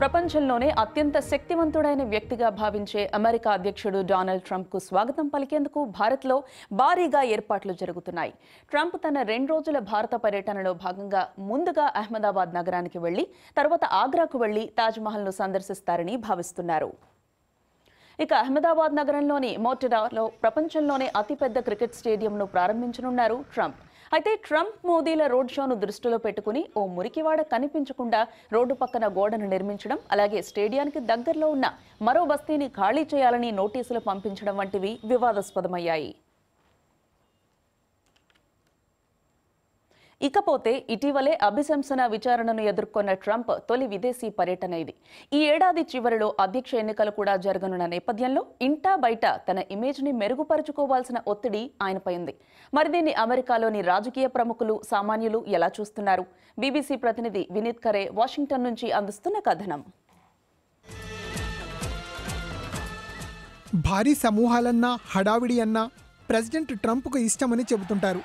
ప్రపంచంలోనే అత్యంత శక్తివంతుడైన వ్యక్తిగా భావించే అమెరికా అధ్యక్షుడు డొనాల్డ్ ట్రంప్కు స్వాగతం పలికేందుకు భారత్లో భారీగా ఏర్పాట్లు జరుగుతున్నాయి ట్రంప్ తన రెండు రోజుల భారత పర్యటనలో భాగంగా ముందుగా అహ్మదాబాద్ నగరానికి వెళ్లి తర్వాత ఆగ్రాకు వెళ్లి తాజ్మహల్ను సందర్శిస్తారని భావిస్తున్నారు ఇక అహ్మదాబాద్ నగరంలోని మోటెరాలో ప్రపంచంలోనే అతిపెద్ద క్రికెట్ స్టేడియంను ప్రారంభించనున్నారు ట్రంప్ అయితే ట్రంప్ మోదీల రోడ్ షోను దృష్టిలో పెట్టుకుని ఓ మురికివాడ కనిపించకుండా రోడ్డు పక్కన గోడను నిర్మించడం అలాగే స్టేడియానికి దగ్గరలో ఉన్న మరో బస్తీని ఖాళీ చేయాలని నోటీసులు పంపించడం వంటివి వివాదాస్పదమయ్యాయి ఇకపోతే ఇటీవలే అభిశంసన విచారణను ఎదుర్కొన్న ట్రంప్ తొలి విదేశీ పర్యటన ఇది ఈ ఏడాది చివరిలో అధ్యక్ష ఎన్నికలు కూడా జరగనున్న నేపథ్యంలో ఇంటా బయట తన ఇమేజ్ని మెరుగుపరుచుకోవాల్సిన ఒత్తిడి ఆయనపై ఉంది మరి దీన్ని అమెరికాలోని రాజకీయ ప్రముఖులు సామాన్యులు ఎలా చూస్తున్నారు బీబీసీ ప్రతినిధి వినీత్ ఖరే వాషింగ్టన్ నుంచి అందిస్తున్న కథనం భారీ సమూహాలన్నా హడావిడి అన్నా ప్రెసిడెంట్ ట్రంప్కు ఇష్టమని చెబుతుంటారు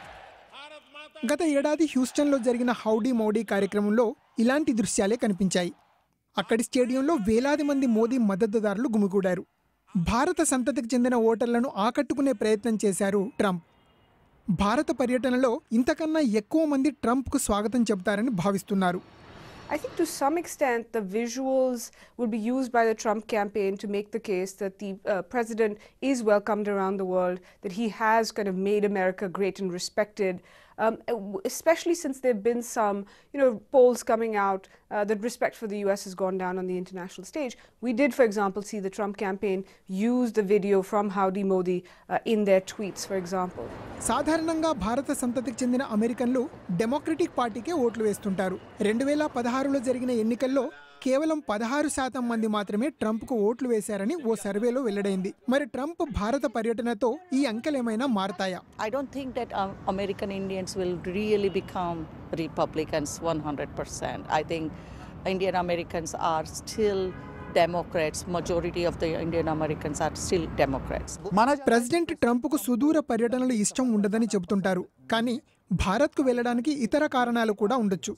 గత ఏడాది హ్యూస్టన్లో జరిగిన హౌడీ మోడీ కార్యక్రమంలో ఇలాంటి దృశ్యాలే కనిపించాయి అక్కడి స్టేడియంలో వేలాది మంది మోదీ మద్దతుదారులు గుమిగూడారు భారత సంతతికి చెందిన ఓటర్లను ఆకట్టుకునే ప్రయత్నం చేశారు ట్రంప్ భారత పర్యటనలో ఇంతకన్నా ఎక్కువ మంది ట్రంప్కు స్వాగతం చెబుతారని భావిస్తున్నారు I think to some extent the visuals will be used by the Trump campaign to make the case that the uh, president is welcomed around the world, that he has kind of made America great and respected. Um, especially since there have been some, you know, polls coming out uh, that respect for the U.S. has gone down on the international stage. We did, for example, see the Trump campaign use the video from Howdy Modi uh, in their tweets, for example. సాధారణంగా భారత సంతతికి చెందిన అమెరికన్లు democratic పార్టీకే ఓట్లు వేస్తుంటారు రెండు వేల పదహారులో జరిగిన ఎన్నికల్లో కేవలం పదహారు శాతం మంది మాత్రమే ట్రంప్కు ఓట్లు వేశారని ఓ సర్వేలో వెల్లడైంది మరి ట్రంప్ భారత పర్యటనతో ఈ అంకెలేమైనా మారతాయా I don't think that um, American Indians will really become Republicans 100%. I think Indian Americans are still Democrats. Majority of the Indian Americans are still Democrats. President ట్రంప్కు సుదూర పర్యటనలు ఇష్టం ఉండదని చెబుతుంటారు కానీ భారత్కు వెళ్ళడానికి ఇతర కారణాలు కూడా ఉండొచ్చు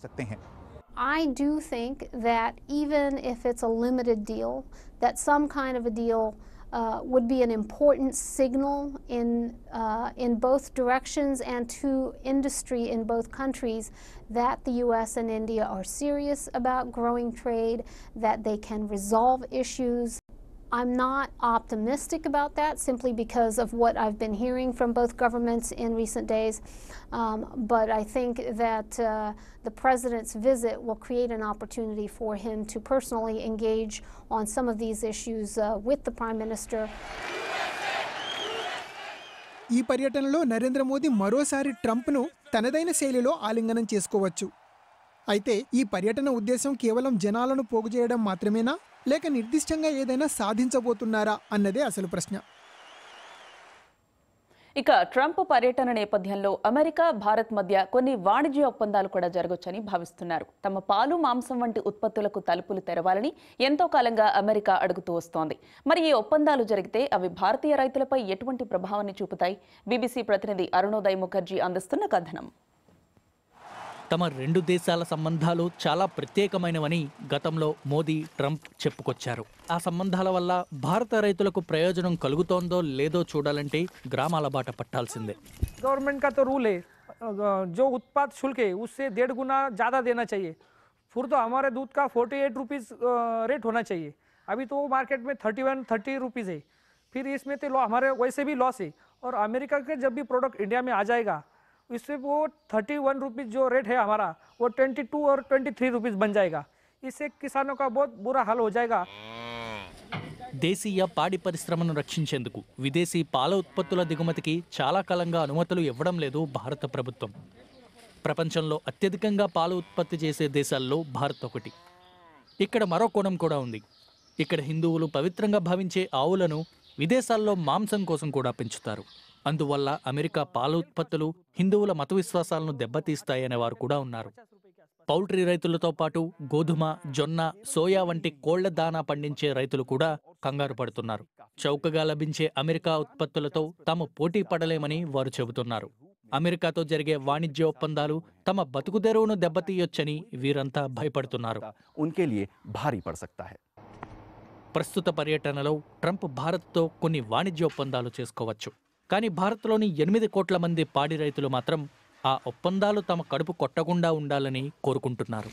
I do think that even if it's a limited deal, that some kind of a deal uh, would be an important signal in uh, in both directions and to industry in both countries that the U.S. and India are serious about growing trade, that they can resolve issues. I'm not optimistic about that simply because of what I've been hearing from both governments in recent days. Um, but I think that uh, the president's visit will create an opportunity for him to personally engage on some of these issues uh, with the prime minister. ఈ పర్యటనలో నరేంద్ర మోదీ మరోసారి ట్రంప్ను తనదైన శైలిలో ఆలింగనం చేసుకోవచ్చు అయితే ఈ పర్యటన ఉద్దేశం కేవలం జనాలను పోగు చేయడం మాత్రమేనా లేక నిర్దిష్టంగా ఏదైనా సాధించబోతున్నారా అన్నదే అసలు ప్రశ్న ఇక ట్రంప్ పర్యటన నేపథ్యంలో అమెరికా భారత్ మధ్య కొన్ని వాణిజ్య ఒప్పందాలు కూడా జరగొచ్చని భావిస్తున్నారు తమ పాలు మాంసం వంటి ఉత్పత్తులకు తలుపులు తెరవాలని ఎంతో కాలంగా అమెరికా అడుగుతూ వస్తోంది మరి ఈ ఒప్పందాలు జరిగితే అవి భారతీయ రైతులపై ఎటువంటి ప్రభావాన్ని చూపుతాయి బీబీసీ ప్రతినిధి అరుణోదయ్ ముఖర్జీ అందిస్తున్న కథనం తమ రెండు దేశాల సంబంధాలు చాలా ప్రత్యేకమైనవని గతంలో మోదీ ట్రంప్ చెప్పుకొచ్చారు ఆ సంబంధాల వల్ల భారత రైతులకు ప్రయోజనం కలుగుతోందో లేదో చూడాలంటే గ్రామాల బాట పట్టాల్సిందే गवर्नमेंट का तो रूल है अ, जो उत्पाद शुल्क है उससे डेढ़ गुना ज़्यादा देना चाहिए फिर तो हमारे दूध का फोर्टी एट रुपीज़ रेट होना चाहिए अभी तो वो मार्केट में थर्टी वन थर्टी रुपीज़ है फिर इसमें तो लॉ हमारे वैसे भी लॉस है और अमेरिका के जब भी प्रोडक्ट इंडिया में आ जाएगा इससे वो थर्टी वन रुपीज़ जो रेट है हमारा वो ट्वेंटी टू और ट्वेंटी थ्री रुपीज़ बन जाएगा इससे किसानों का बहुत बुरा हाल हो जाएगा దేశీయ పాడి పరిశ్రమను రక్షించేందుకు విదేశీ పాల ఉత్పత్తుల దిగుమతికి చాలా కాలంగా అనుమతులు ఇవ్వడం లేదు భారత ప్రభుత్వం ప్రపంచంలో అత్యధికంగా పాలు ఉత్పత్తి చేసే దేశాల్లో భారత్ ఒకటి ఇక్కడ మరో కోణం కూడా ఉంది ఇక్కడ హిందువులు పవిత్రంగా భావించే ఆవులను విదేశాల్లో మాంసం కోసం కూడా పెంచుతారు అందువల్ల అమెరికా పాల ఉత్పత్తులు హిందువుల మత విశ్వాసాలను దెబ్బతీస్తాయనే వారు కూడా ఉన్నారు పౌల్ట్రీ రైతులతో పాటు గోధుమ జొన్న సోయా వంటి కోళ్ల దానా పండించే రైతులు కూడా కంగారు పడుతున్నారు చౌకగా లభించే అమెరికా ఉత్పత్తులతో తాము పోటీ పడలేమని వారు చెబుతున్నారు అమెరికాతో జరిగే వాణిజ్య ఒప్పందాలు తమ బతుకుదెరువును దెబ్బతీయొచ్చని వీరంతా భయపడుతున్నారు उनके लिए भारी पड़ सकता है ప్రస్తుత పర్యటనలో ట్రంప్ భారత్తో కొన్ని వాణిజ్య ఒప్పందాలు చేసుకోవచ్చు కానీ భారత్లోని ఎనిమిది కోట్ల మంది పాడి రైతులు మాత్రం ఆ ఒప్పందాలు తమ కడుపు కొట్టకుండా ఉండాలని కోరుకుంటున్నారు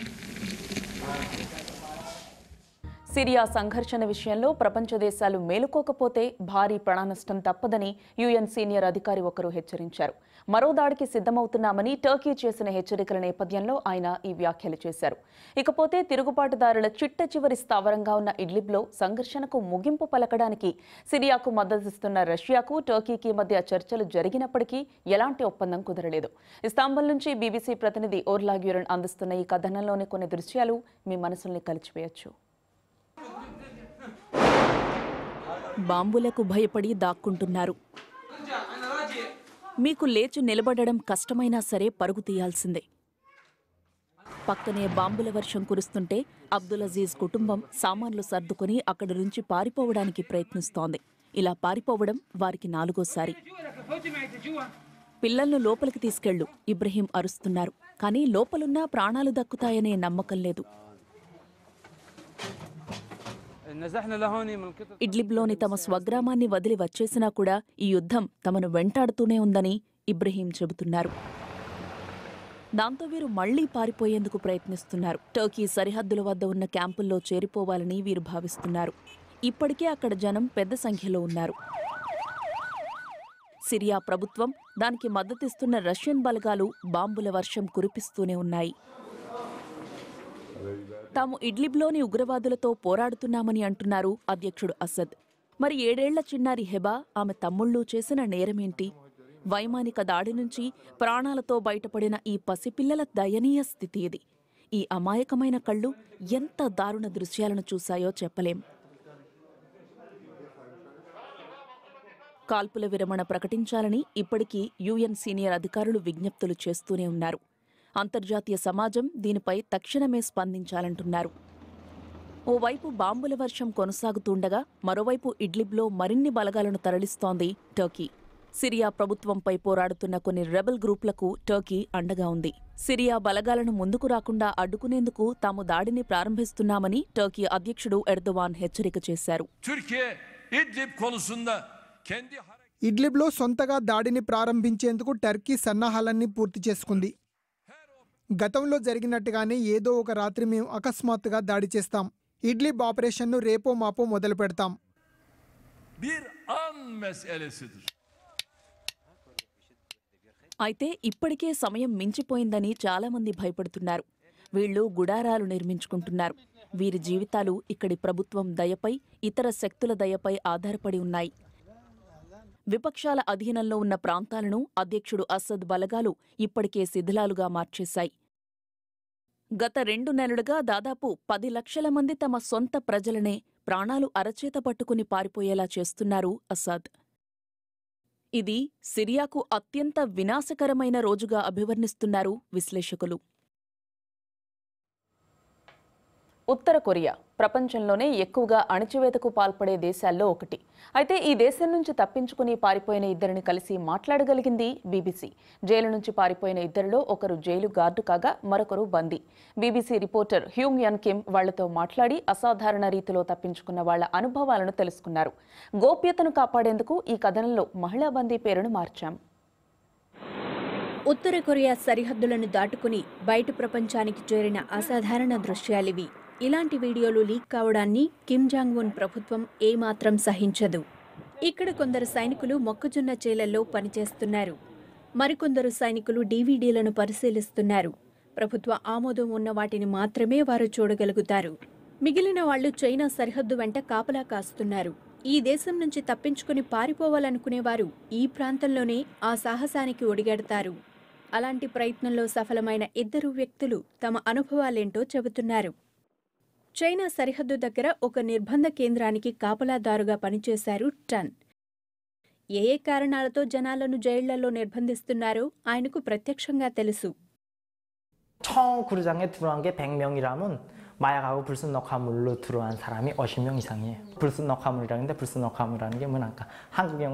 సిరియా సంఘర్షణ విషయంలో ప్రపంచ దేశాలు మేలుకోకపోతే భారీ ప్రాణనష్టం తప్పదని యుఎన్ సీనియర్ అధికారి ఒకరు హెచ్చరించారు మరో దాడికి సిద్ధమవుతున్నామని టర్కీ చేసిన హెచ్చరికల నేపథ్యంలో ఆయన ఈ వ్యాఖ్యలు చేశారు ఇకపోతే తిరుగుబాటుదారుల చిట్ట చివరి స్థావరంగా ఉన్న ఇడ్లిబ్లో సంఘర్షణకు ముగింపు పలకడానికి సిరియాకు మద్దతిస్తున్న రష్యాకు టర్కీకి మధ్య చర్చలు జరిగినప్పటికీ ఎలాంటి ఒప్పందం కుదరలేదు ఇస్తాంబుల్ నుంచి బీబీసీ ప్రతినిధి ఓర్లాగ్యూరన్ అందిస్తున్న ఈ కథనంలోని కొన్ని దృశ్యాలు మీ మనసుల్ని కలిచివేయచ్చు బాంబులకు భయపడి దాక్కుంటున్నారు మీకు లేచి నిలబడడం కష్టమైనా సరే పరుగు తీయాల్సిందే పక్కనే బాంబుల వర్షం కురుస్తుంటే అబ్దుల్ అజీజ్ కుటుంబం సామాన్లు సర్దుకొని అక్కడి నుంచి పారిపోవడానికి ప్రయత్నిస్తోంది ఇలా పారిపోవడం వారికి నాలుగోసారి పిల్లలను లోపలికి తీసుకెళ్ళు ఇబ్రహీం అరుస్తున్నారు కానీ లోపలున్నా ప్రాణాలు దక్కుతాయనే నమ్మకం లేదు ఇడ్లిబ్లోని తమ స్వగ్రామాన్ని వదిలి వచ్చేసినా కూడా ఈ యుద్ధం తమను వెంటాడుతూనే ఉందని ఇబ్రహీం చెబుతున్నారు దాంతో వీరు మళ్లీ పారిపోయేందుకు ప్రయత్నిస్తున్నారు టర్కీ సరిహద్దుల వద్ద ఉన్న క్యాంపుల్లో చేరిపోవాలని వీరు భావిస్తున్నారు ఇప్పటికే అక్కడ జనం పెద్ద సంఖ్యలో ఉన్నారు సిరియా ప్రభుత్వం దానికి మద్దతిస్తున్న రష్యన్ బలగాలు బాంబుల వర్షం కురిపిస్తూనే ఉన్నాయి తాము ఇడ్లిబ్లోని ఉగ్రవాదులతో పోరాడుతున్నామని అంటున్నారు అధ్యక్షుడు అసద్ మరి ఏడేళ్ల చిన్నారి హెబా ఆమె తమ్ముళ్ళు చేసిన నేరమేంటి వైమానిక దాడి నుంచి ప్రాణాలతో బయటపడిన ఈ పసిపిల్లల దయనీయ స్థితి ఇది ఈ అమాయకమైన కళ్ళు ఎంత దారుణ దృశ్యాలను చూశాయో చెప్పలేం కాల్పుల విరమణ ప్రకటించాలని ఇప్పటికీ యుఎన్ సీనియర్ అధికారులు విజ్ఞప్తులు చేస్తూనే ఉన్నారు అంతర్జాతీయ సమాజం దీనిపై తక్షణమే స్పందించాలంటున్నారు ఓవైపు బాంబుల వర్షం కొనసాగుతుండగా మరోవైపు ఇడ్లిబ్లో మరిన్ని బలగాలను తరలిస్తోంది టర్కీ సిరియా ప్రభుత్వంపై పోరాడుతున్న కొన్ని రెబల్ గ్రూపులకు టర్కీ అండగా ఉంది సిరియా బలగాలను ముందుకు రాకుండా అడ్డుకునేందుకు తాము దాడిని ప్రారంభిస్తున్నామని టర్కీ అధ్యక్షుడు ఎర్దోవాన్ హెచ్చరిక చేశారు Türkiye İdlib konusunda kendi ఇడ్లిబ్లో సొంతగా దాడిని ప్రారంభించేందుకు టర్కీ సన్నాహాలన్నీ పూర్తి చేసుకుంది గతంలో జరిగినట్టుగానే ఏదో ఒక రాత్రి మేము అకస్మాత్తుగా దాడి చేస్తాం ఇడ్లిబ్ ఆపరేషన్ను రేపో మాపో మొదలు పెడతాం bir an meselesidir. అయితే ఇప్పటికే సమయం మించిపోయిందని చాలామంది భయపడుతున్నారు వీళ్ళు గుడారాలు నిర్మించుకుంటున్నారు వీరి జీవితాలు ఇక్కడి ప్రభుత్వం దయపై ఇతర శక్తుల దయపై ఆధారపడి ఉన్నాయి విపక్షాల అధీనంలో ఉన్న ప్రాంతాలను అధ్యక్షుడు అసద్ బలగాలు ఇప్పటికే శిథిలాలుగా మార్చేశాయి గత రెండు నెలలుగా దాదాపు పది లక్షల మంది తమ సొంత ప్రజలనే ప్రాణాలు అరచేత పట్టుకుని పారిపోయేలా చేస్తున్నారు అసద్ ఇది సిరియాకు అత్యంత వినాశకరమైన రోజుగా అభివర్ణిస్తున్నారు విశ్లేషకులు ఉత్తర కొరియా ప్రపంచంలోనే ఎక్కువగా అణచివేతకు పాల్పడే దేశాల్లో ఒకటి అయితే ఈ దేశం నుంచి తప్పించుకుని పారిపోయిన ఇద్దరిని కలిసి మాట్లాడగలిగింది బీబీసీ జైలు నుంచి పారిపోయిన ఇద్దరిలో ఒకరు జైలు గార్డు కాగా మరొకరు బందీ BBC reporter Hyung Yun Kim వాళ్లతో మాట్లాడి అసాధారణ రీతిలో తప్పించుకున్న వాళ్ల అనుభవాలను తెలుసుకున్నారు గోప్యతను కాపాడేందుకు ఈ కథనంలో మహిళా బందీ పేరును మార్చాం ఉత్తర కొరియా సరిహద్దులను దాటుకుని బయట ప్రపంచానికి చేరిన అసాధారణ దృశ్యాలివి ఇలాంటి వీడియోలు లీక్ కావడాన్ని కిమ్ జాంగ్ ఉన్ ప్రభుత్వం ఏమాత్రం సహించదు ఇక్కడ కొందరు సైనికులు మొక్కజొన్న చేలల్లో పనిచేస్తున్నారు మరికొందరు సైనికులు డీవీడీలను పరిశీలిస్తున్నారు ప్రభుత్వ ఆమోదం ఉన్న వాటిని మాత్రమే వారు చూడగలుగుతారు మిగిలిన వాళ్లు చైనా సరిహద్దు వెంట కాపలా కాస్తున్నారు ఈ దేశం నుంచి తప్పించుకుని పారిపోవాలనుకునేవారు ఈ ప్రాంతంలోనే ఆ సాహసానికి ఒడిగడతారు అలాంటి ప్రయత్నంలో సఫలమైన ఇద్దరు వ్యక్తులు తమ అనుభవాలేంటో చెబుతున్నారు చైనా సరిహద్దు దగ్గర ఒక నిర్బంధ కేంద్రానికి కాపలాదారుగా పనిచేశారు టన్ ఏ ఏ కారణాలతో జనాలను జైళ్లలో నిర్బంధిస్తున్నారో ఆయనకు ప్రత్యక్షంగా తెలుసు 청 구르장에 들어간 게 100명이라면 마약하고 불순녹화물로 들어간 사람이 50명 이상이에요. 불순녹화물이라는데 불순녹화물이라는 게 뭐랄까 한국 영화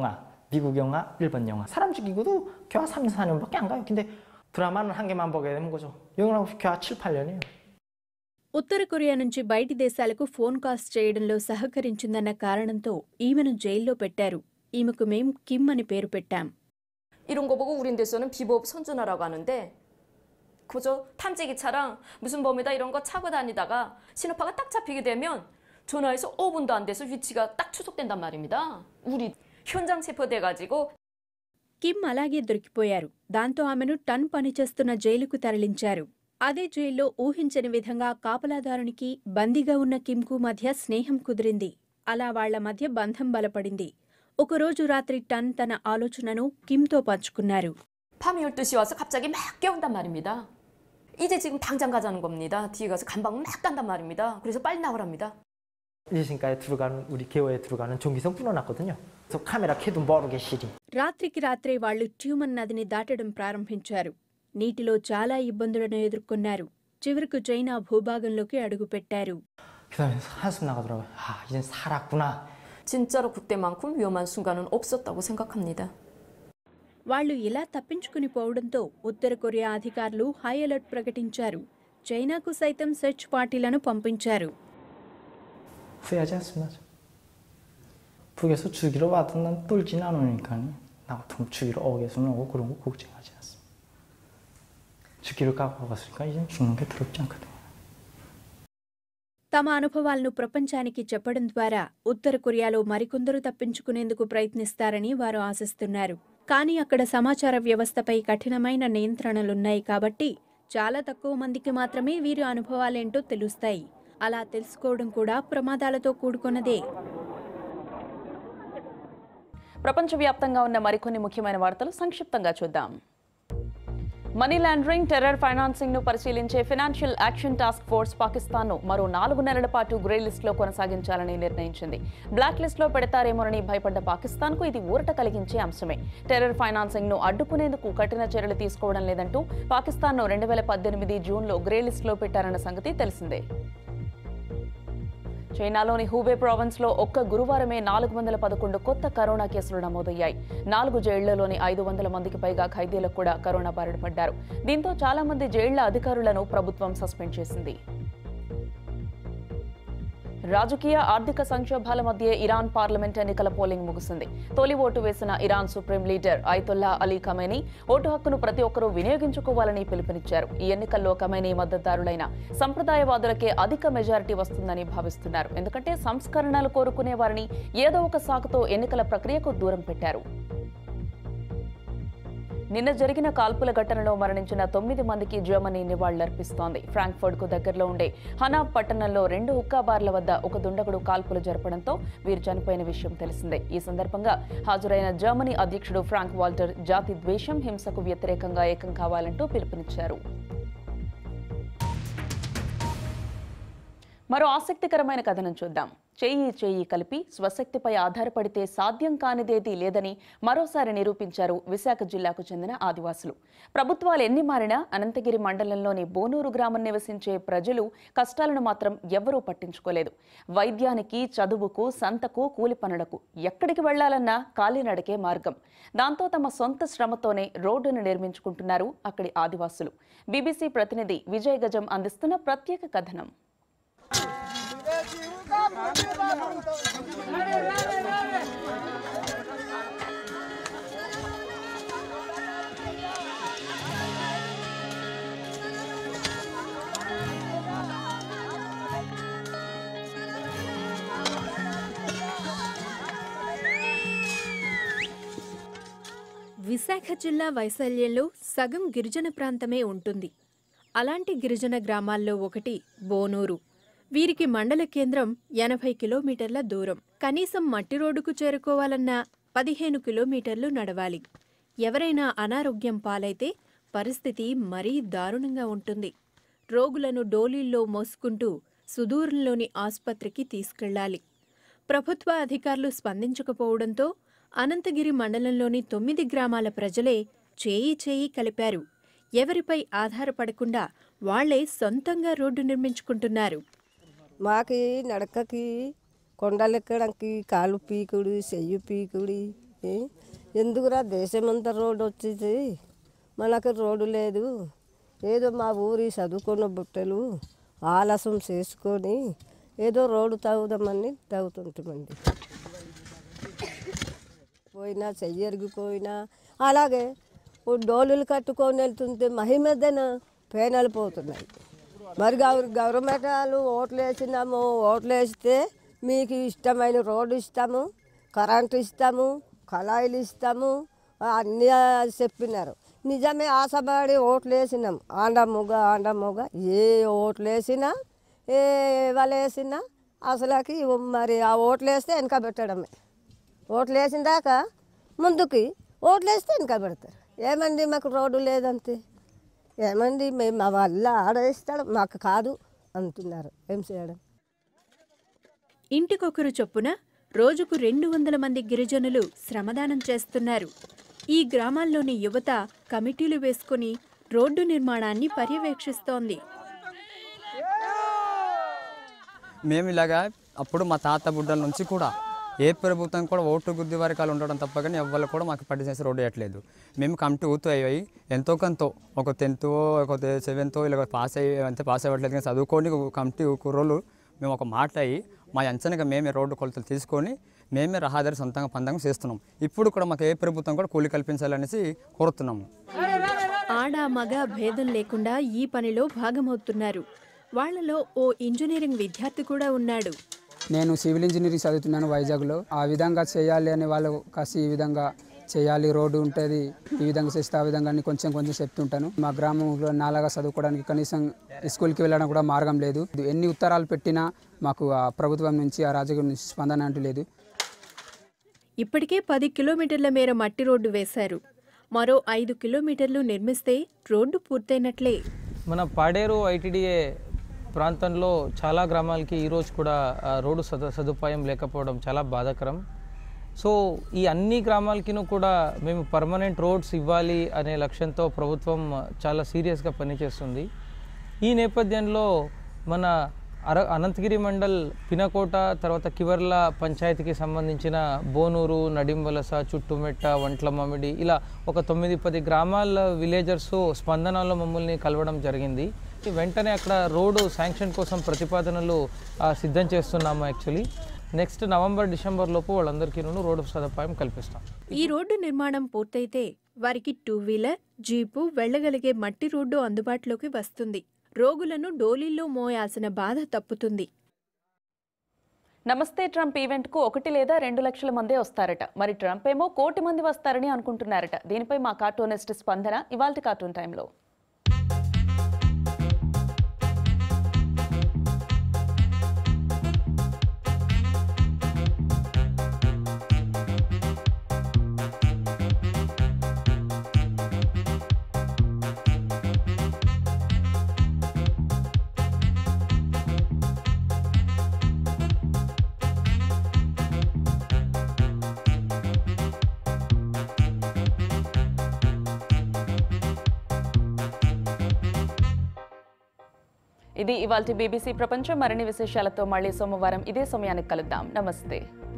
미국 영화, 일본 영화. 사람 죽이고도 교화 3년, 4년밖에 안 가요. 근데 드라마는 한 개만 보게 되는 거죠. 영화는 교화 7, 8년이에요. ఉత్తర కొరియా నుంచి బయటి దేశాలకు ఫోన్ కాల్స్ చేయడంలో సహకరించిందన్న కారణంతో ఈమెను జైల్లో పెట్టారు ఈమెకు మేం కిమ్ అని పేరు పెట్టాం 이런 거 보고 우린 대해서는 비법 선준하라고 하는데 그저 탐지기 차랑 무슨 범위다 이런 거 차고 다니다가 신호파가 딱 잡히게 되면 전화해서 5분도 안 돼서 위치가 딱 추적된단 말입니다. 우리 현장 체포돼가지고 కిమ్ అలాగే దొరికిపోయారు దాంతో ఆమెను టన్ పనిచేస్తున్న జైలుకు తరలించారు అదే జైల్లో ఊహించని విధంగా కాపలాదారునికి బందీగా ఉన్న కిమ్కు మధ్య స్నేహం కుదిరింది అలా వాళ్ల మధ్య బంధం బలపడింది ఒకరోజు రాత్రి టన్ తన ఆలోచనను కిమ్తో పంచుకున్నారు 밤 12시 와서 갑자기 막 깨운단 말입니다. 이제 지금 당장 가자는 겁니다. 뒤에 가서 감방 막 간단 말입니다. 그래서 빨리 나오랍니다. 일신가에 들어가는 우리 개호에 들어가는 전기선 끊어놨거든요. 그래서 카메라 켜도 모르게 시리. రాత్రికి రాత్రే వాళ్లు ట్యూమన్ నదిని దాటడం ప్రారంభించారు నీటిలో చాలా ఇబ్బందులను ఎదుర్కొన్నారు చివరకు చైనా భూభాగంలోకి అడుగుపెట్టారు 그다음에 한숨 나가더라고요. 아 이젠 살았구나. 진짜로 그때만큼 위험한 순간은 없었다고 생각합니다. వాళ్లు ఇలా తప్పించుకుని పోవడంతో ఉత్తర కొరియా అధికారులు హై అలర్ట్ ప్రకటించారు చైనాకు సైతం సెర్చ్ పార్టీలను పంపించారు 후회하지 않습니다. 북에서 죽이러 와도 난 뚫진 않으니까요. 나 같은 죽이러 오겠으면 오고 그런 거 걱정하지 않습니다. 죽기를 각오하고 갔으니까 이젠 죽는 게 두렵지 않거든요. తమ అనుభవాలను ప్రపంచానికి చెప్పడం ద్వారా ఉత్తర కొరియాలో మరికొందరు తప్పించుకునేందుకు ప్రయత్నిస్తారని వారు ఆశిస్తున్నారు కానీ అక్కడ సమాచార వ్యవస్థపై కఠినమైన నియంత్రణలున్నాయి కాబట్టి చాలా తక్కువ మందికి మాత్రమే వీరి అనుభవాలేంటో తెలుస్తాయి అలా తెలుసుకోవడం కూడా ప్రమాదాలతో కూడుకున్నదే ప్రపంచవ్యాప్తంగా ఉన్న మరికొన్ని ముఖ్యమైన వార్తలు సంక్షిప్తంగా చూద్దాం మనీ లాండరింగ్ టెర్రర్ ఫైనాన్సింగ్ ను పరిశీలించే financial action task force Pakistan ను మరో నాలుగు నెలల పాటు గ్రే లిస్ట్ లో కొనసాగించాలని నిర్ణయించింది బ్లాక్ లిస్ట్ లో పెడతారేమోనని భయపడ్డ పాకిస్తాన్ కు ఇది ఊరట కలిగించే అంశమే టెర్రర్ ఫైనాన్సింగ్ ను అడ్డుకునేందుకు కఠిన చర్యలు తీసుకోవడం లేదంటూ పాకిస్తాన్ ను రెండు వేల పద్దెనిమిది జూన్ లో గ్రే లిస్ట్ లో పెట్టారన్న సంగతి తెలిసిందే చైనాలోని హూబే ప్రావిన్స్ లో ఒక్క గురువారమే నాలుగు వందల పదకొండు కొత్త కరోనా కేసులు నమోదయ్యాయి నాలుగు జైళ్లలోని ఐదు వందల మందికి పైగా ఖైదీలకు కూడా కరోనా బారిన పడ్డారు దీంతో చాలా మంది జైళ్ల అధికారులను ప్రభుత్వం సస్పెండ్ చేసింది రాజకీయ ఆర్థిక సంక్షోభాల మధ్య ఇరాన్ పార్లమెంట్ ఎన్నికల పోలింగ్ ముగిసింది తొలి ఓటు వేసిన Iran supreme leader Ayatollah Ali Khamenei ఓటు హక్కును ప్రతి ఒక్కరూ వినియోగించుకోవాలని పిలుపునిచ్చారు ఈ ఎన్నికల్లో ఖమేని మద్దతుదారులైన సంప్రదాయవాదులకే అధిక మెజారిటీ వస్తుందని భావిస్తున్నారు ఎందుకంటే సంస్కరణలు కోరుకునే వారిని ఏదో ఒక సాకుతో ఎన్నికల ప్రక్రియకు దూరం పెట్టారు నిన్న జరిగిన కాల్పుల ఘటనలో మరణించిన తొమ్మిది మందికి జర్మనీ నివాళులర్పిస్తోంది ఫ్రాంక్ఫర్ట్ కు దగ్గరలో ఉండే హనాబ్ పట్టణంలో రెండు హుక్కా బార్ల వద్ద ఒక దుండగుడు కాల్పులు జరపడంతో వీరు చనిపోయిన విషయం తెలిసిందే ఈ సందర్భంగా హాజరైన జర్మనీ అధ్యక్షుడు ఫ్రాంక్ వాల్టర్ జాతి ద్వేషం హింసకు వ్యతిరేకంగా ఏకం కావాలంటూ పిలుపునిచ్చారు మరో ఆసక్తికరమైన కథనం చూద్దాం చేయి చేయి కలిపి స్వశక్తిపై ఆధారపడితే సాధ్యం కానిదేదీ లేదని మరోసారి నిరూపించారు విశాఖ జిల్లాకు చెందిన ఆదివాసులు ప్రభుత్వాలు ఎన్ని మారినా అనంతగిరి మండలంలోని బోనూరు గ్రామం నివసించే ప్రజలు కష్టాలను మాత్రం ఎవ్వరూ పట్టించుకోలేదు వైద్యానికి చదువుకు సంతకు కూలి పనులకు ఎక్కడికి వెళ్లాలన్నా కాలినడకే మార్గం దాంతో తమ సొంత శ్రమతోనే రోడ్డును నిర్మించుకుంటున్నారు అక్కడి ఆదివాసులు బీబీసీ ప్రతినిధి విజయ్ గజం అందిస్తున్న ప్రత్యేక కథనం విశాఖ జిల్లా వైశాల్యంలో సగం గిరిజన ప్రాంతమే ఉంటుంది అలాంటి గిరిజన గ్రామాల్లో ఒకటి బోనూరు వీరికి మండల కేంద్రం ఎనభై కిలోమీటర్ల దూరం కనీసం మట్టి రోడ్డుకు చేరుకోవాలన్నా పదిహేను కిలోమీటర్లు నడవాలి ఎవరైనా అనారోగ్యం పాలైతే పరిస్థితి మరీ దారుణంగా ఉంటుంది రోగులను డోలీల్లో మోసుకుంటూ సుదూరంలోని ఆసుపత్రికి తీసుకెళ్లాలి ప్రభుత్వ అధికారులు స్పందించకపోవడంతో అనంతగిరి మండలంలోని తొమ్మిది గ్రామాల ప్రజలే చేయి చేయి కలిపారు ఎవరిపై ఆధారపడకుండా వాళ్లే సొంతంగా రోడ్డు నిర్మించుకుంటున్నారు మాకి నడకకి కొండలు ఎక్కడానికి కాలు పీకుడు చెయ్యి పీకుడి ఏ? ఎందుకురా దేశమంతా రోడ్డు వచ్చేసి మనకు రోడ్డు లేదు ఏదో మా ఊరి చదువుకున్న బుట్టలు ఆలస్యం చేసుకొని ఏదో రోడ్డు తాగుదామని తాగుతుంటామండి పోయినా చెయ్యరిగిపోయినా అలాగే ఓ డోలులు కట్టుకొని వెళ్తుంటే మహిమద్దన పేనలు పోతున్నాయి మరి గవర్ గవర్నమెంట్ వాళ్ళు ఓట్లు వేసినాము ఓట్లు వేస్తే మీకు ఇష్టమైన రోడ్డు ఇస్తాము కరెంటు ఇస్తాము కళాయిలు ఇస్తాము అన్నీ చెప్పినారు నిజమే ఆశపడి ఓట్లు వేసినాం ఆండ మొగ ఆండ మొగ ఏ ఓట్లు వేసినా ఏ వాళ్ళు వేసినా అసలుకి మరి ఆ ఓట్లు వేస్తే వెనక పెట్టడమే ఓట్లు వేసిన దాకా ముందుకి ఓట్లు వేస్తే వెనక పెడతారు ఏమండి మాకు రోడ్డు లేదంతే ఏమండి మేము మా వల్ల ఆడేస్తాడు మాకు కాదు అంటున్నారు ఏం చేయడం ఇంటికొకరు చొప్పున రోజుకు రెండు వందల మంది గిరిజనులు శ్రమదానం చేస్తున్నారు ఈ గ్రామాల్లోని యువత కమిటీలు వేసుకుని రోడ్డు నిర్మాణాన్ని పర్యవేక్షిస్తోంది మేము ఇలాగా అప్పుడు మా తాత బుడ్డల నుంచి కూడా ఏ ప్రభుత్వం కూడా ఓటు గుద్ది వరకాలు ఉండడం తప్ప కానీ ఎవ్వరు కూడా మాకు పట్టి చేసి రోడ్డు వేయట్లేదు మేము కమిటీ ఊతు అయ్యాయి ఎంతో కొంత ఒక టెన్త్ ఒక సెవెంత్ ఇలా పాస్ అయ్యి అంతే పాస్ అవ్వట్లేదు కానీ చదువుకొని కమిటీ కుర్రోళ్ళు మేము ఒక మాట అయ్యి మా అంచనగా మేమే రోడ్డు కొలతలు తీసుకొని మేమే రహదారి సొంతంగా పందంగా చేస్తున్నాం ఇప్పుడు కూడా మాకు ఏ ప్రభుత్వం కూడా కూలి కల్పించాలనేసి కోరుతున్నాము ఆడ మగ భేదం లేకుండా ఈ పనిలో భాగమవుతున్నారు వాళ్లలో ఓ ఇంజనీరింగ్ విద్యార్థి కూడా ఉన్నాడు నేను సివిల్ ఇంజనీరింగ్ చదువుతున్నాను వైజాగ్లో ఆ విధంగా చేయాలి అని వాళ్ళు కాసి ఈ విధంగా చేయాలి రోడ్డు ఉంటుంది ఈ విధంగా చేస్తే ఆ విధంగా అని కొంచెం కొంచెం చెప్తుంటాను మా గ్రామంలో నాలాగా చదువుకోవడానికి కనీసం స్కూల్కి వెళ్ళడం కూడా మార్గం లేదు ఎన్ని ఉత్తరాలు పెట్టినా మాకు ఆ ప్రభుత్వం నుంచి ఆ రాజకీయం నుంచి స్పందన అంటూ లేదు ఇప్పటికే పది కిలోమీటర్ల మేర మట్టి రోడ్డు వేశారు మరో ఐదు కిలోమీటర్లు నిర్మిస్తే రోడ్డు పూర్తయినట్లే మన పాడేరు ఐటీడీఏ ప్రాంతంలో చాలా గ్రామాలకి ఈరోజు కూడా ఆ, రోడ్డు సదు సదుపాయం లేకపోవడం చాలా బాధాకరం సో ఈ అన్ని గ్రామాలకినూ కూడా మేము పర్మనెంట్ రోడ్స్ ఇవ్వాలి అనే లక్ష్యంతో ప్రభుత్వం చాలా సీరియస్గా పనిచేస్తుంది ఈ నేపథ్యంలో మన అర అనంతగిరి మండల్ పినకోట తర్వాత కివర్ల పంచాయతీకి సంబంధించిన బోనూరు నడింవలస చుట్టుమెట్ట వంట్ల మామిడి ఇలా ఒక తొమ్మిది పది గ్రామాల విలేజర్స్ స్పందనలో మమ్మల్ని కలవడం జరిగింది వెంటనే అక్కడ రోడ్డు శాంక్షన్ కోసం ప్రతిపాదనలు ఆ, సిద్ధం చేస్తున్నాము యాక్చువల్లీ నెక్స్ట్ నవంబర్ డిసెంబర్ లోపు వాళ్ళందరికీ రోడ్డు సదుపాయం కల్పిస్తాం ఈ రోడ్డు నిర్మాణం పూర్తయితే వారికి టూ వీలర్ జీపు వెళ్ళగలిగే మట్టి రోడ్డు అందుబాటులోకి వస్తుంది రోగులను డోలీల్లో మోయాల్సిన బాధ తప్పుతుంది నమస్తే ట్రంప్ ఈవెంట్కు ఒకటి లేదా రెండు లక్షల మందే వస్తారట మరి ట్రంప్ ఏమో కోటి మంది వస్తారని అనుకుంటున్నారట దీనిపై మా కార్టూనిస్ట్ స్పందన ఇవాల్టి కార్టూన్ టైంలో ఇది ఇవాల్టి బీబీసీ ప్రపంచం మరిన్ని విశేషాలతో మళ్ళీ సోమవారం ఇదే సమయానికి కలుద్దాం నమస్తే